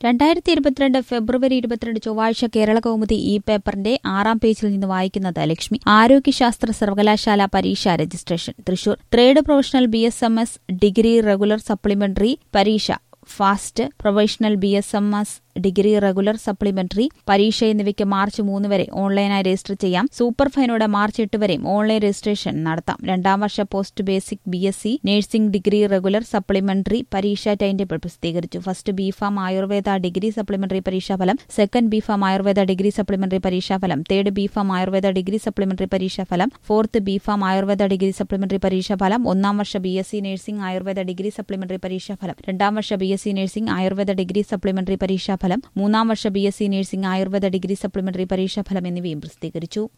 രണ്ടായിരത്തി ഇരുപത്തിരണ്ട് ഫെബ്രുവരി ഇരുപത്തിരണ്ട് ചൊവ്വാഴ്ച കേരള കൗമുദി ഈ പേപ്പറിന്റെ ആറാം പേജിൽ നിന്ന് വായിക്കുന്നത് ലക്ഷ്മി ആരോഗ്യശാസ്ത്ര സർവകലാശാല പരീക്ഷ registration Thrissur third professional B S M S degree regular supplementary പരീക്ഷ first professional B S M S degree regular supplementary പരീക്ഷ എന്നിവയ്ക്ക് മാർച്ച് മൂന്ന് വരെ ഓൺലൈനായി രജിസ്റ്റർ ചെയ്യാം സൂപ്പർ ഫൈനോടെ മാർച്ച് എട്ട് വരെയും ഓൺലൈൻ രജിസ്ട്രേഷൻ നടത്താം രണ്ടാം വർഷ post basic B S C nursing degree regular supplementary പരീക്ഷ ടൈം ടേബിൾ പ്രസിദ്ധീകരിച്ചു first B pharm Ayurveda degree supplementary പരീക്ഷാഫലം second B pharm Ayurveda degree supplementary പരീക്ഷാഫലം third B pharm Ayurveda degree supplementary പരീക്ഷാഫലം fourth B pharm Ayurveda degree supplementary പരീക്ഷാഫലം ഒന്നാം വർഷ B S C nursing Ayurveda degree supplementary പരീക്ഷാഫലം രണ്ടാം വർഷ B S C nursing Ayurveda degree supplementary പരീക്ഷാഫലം മൂന്നാം വർഷ B S C nursing Ayurveda degree supplementary പരീക്ഷാഫലം എന്നിവയും പ്രസിദ്ധീകരിച്ചു